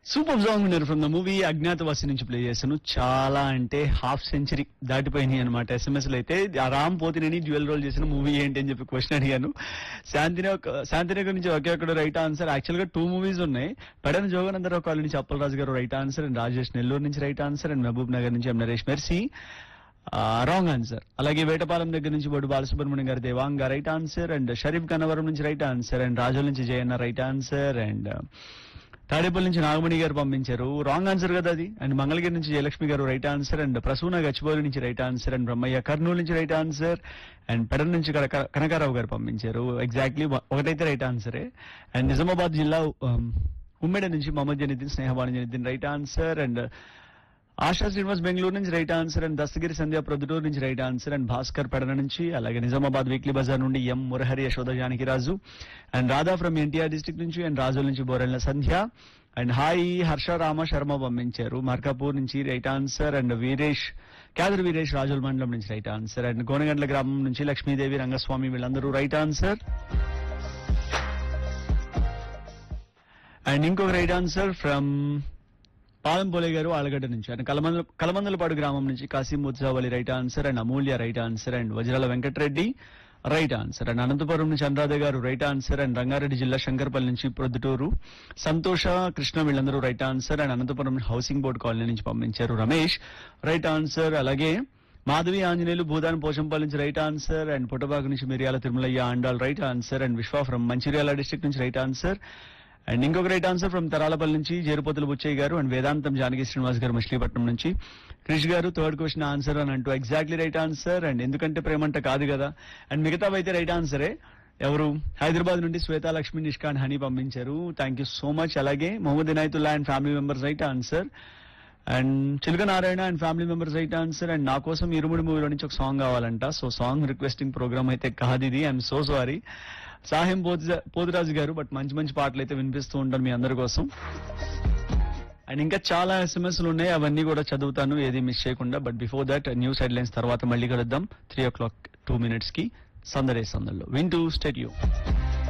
super song ఉన్నారు from the movie Agnyaathavaasi నుంచి play చేశాను చాలా అంటే హాఫ్ సెంచరీ దాటిపోయినాయి అనమాట ఎస్ఎంఎస్ లో అయితే ఆ రామ్ పోతినేని డ్యూయల్ రోల్ చేసిన మూవీ ఏంటి అని చెప్పి క్వశ్చన్ అడిగాను శాంతినగర్ శాంతినగర్ నుంచి ఒకే ఒక్కడు రైట్ ఆన్సర్ యాక్చువల్ గా టూ మూవీస్ ఉన్నాయి పడన జోగనందరావు కాలనీ నుంచి అప్పలరాజు గారు right answer and Rajesh Nellore నుంచి right answer and Mahbub Nagar నుంచి M Naresh Mercy wrong answer అలాగే వేటపాలెం దగ్గర నుంచి బొడు బాలసుబ్రహ్మణ్యం గారు Devanga right answer and Sharif Gannavaram నుంచి రైట్ ఆన్సర్ అండ్ రాజుల నుంచి Jayanna right answer and Tadepalli నుంచి నాగమణి గారు పంపించారు రాంగ్ ఆన్సర్ కదా అది అండ్ మంగళగిరి నుంచి జయలక్ష్మి గారు right answer and Prasuna Gachibowli నుంచి right answer and Brahmaiah Kurnool నుంచి రైట్ ఆన్సర్ అండ్ పెడన్ నుంచి కనక- కనకారావు గారు పంపించారు ఎగ్జాక్ట్లీ ఒకటైతే రైట్ ఆన్సరే అండ్ నిజామాబాద్ జిల్లా ఉమ్, ఉమ్మడి నుంచి Mohammed Janiddin Snehabani Janiddin right answer and Asha Srinivas Bengaluru నుంచి right answer and Dastagiri Sandhya Proddatur నుంచి right answer and Bhaskar Pedana నుంచి అలాగే నిజామాబాద్ వీక్లీ బజార్ నుండి M Murahari Yashoda Janakiraju and Radha from NTR district నుంచి అండ్ రాజుల నుంచి బోరెల్ల సంధ్య అండ్ హాయ్ హర్ష రామ శర్మ పంపించారు మార్కాపూర్ నుంచి right answer and Veeresh Kyadar Veeresh Rajula మండలం నుంచి రైట్ ఆన్సర్ అండ్ గోనగండ్ల గ్రామం నుంచి లక్ష్మీదేవి రంగస్వామి వీళ్ళందరూ రైట్ ఆన్సర్ అండ్ ఇంకొక రైట్ ఆన్సర్ ఫ్రమ్ పాలంపోలే గారు ఆలగడ్డ నుంచి అండ్ కలమంద కలమందలపాడు గ్రామం నుంచి Kasim Mutsavali right answer and Amulya right answer and Vajrala Venkatareddy right answer and Anantapuram నుంచి అనురాధ గారు రైట్ ఆన్సర్ అండ్ రంగారెడ్డి జిల్లా శంకర్పల్లి నుంచి ప్రొద్దుటూరు సంతోష కృష్ణ వీళ్ళందరూ right answer and Anantapuram housing board colony నుంచి పంపించారు రమేష్ రైట్ ఆన్సర్ అలాగే మాధవి ఆంజనేయులు భూదాన్ పోచంపల్లి నుంచి రైట్ ఆన్సర్ అండ్ పుట్టబాగు నుంచి Miriyala Tirumalaiah Andal right answer and Vishwa from Mancherial district నుంచి రైట్ ఆన్సర్ అండ్ ఇంకొక రైట్ ఆన్సర్ ఫ్రమ్ తరాలపల్లి నుంచి జేరుపోతుల బుచ్చయ్య గారు అండ్ వేదాంతం జానకి శ్రీనివాస్ గారు మచిలీపట్నం నుంచి క్రిష్ గారు థర్డ్ క్వశ్చన్ ఆన్సర్ అని అంటూ ఎగ్జాక్ట్లీ రైట్ ఆన్సర్ అండ్ ఎందుకంటే ప్రేమంట కాదు కదా అండ్ మిగతావైతే రైట్ ఆన్సరే ఎవరు హైదరాబాద్ నుండి శ్వేతా లక్ష్మి నిష్కాన్ హనీ పంపించారు థ్యాంక్ యూ సో మచ్ అలాగే Mohammed Inayatullah and family members right answer and Chiluka Narayana and family members right answer and నా కోసం ఇరుముడి మూవీలో నుంచి ఒక సాంగ్ కావాలంట సో సాంగ్ రిక్వెస్టింగ్ ప్రోగ్రామ్ అయితే కాదు ఇది ఐఎమ్ సో సారీ సాహిం పోతు- పోతురాజు గారు బట్ మంచి మంచి పాటలు అయితే వినిపిస్తూ ఉంటాను మీ అందరి కోసం అండ్ ఇంకా చాలా ఎస్ఎంఎస్లు ఉన్నాయి అవన్నీ కూడా చదువుతాను ఏది మిస్ చేయకుండా but before that news headlines తర్వాత మళ్ళీ కలుద్దాం three o'clock two minutes కి సందడే సందల్లో వింటూ స్టేడియో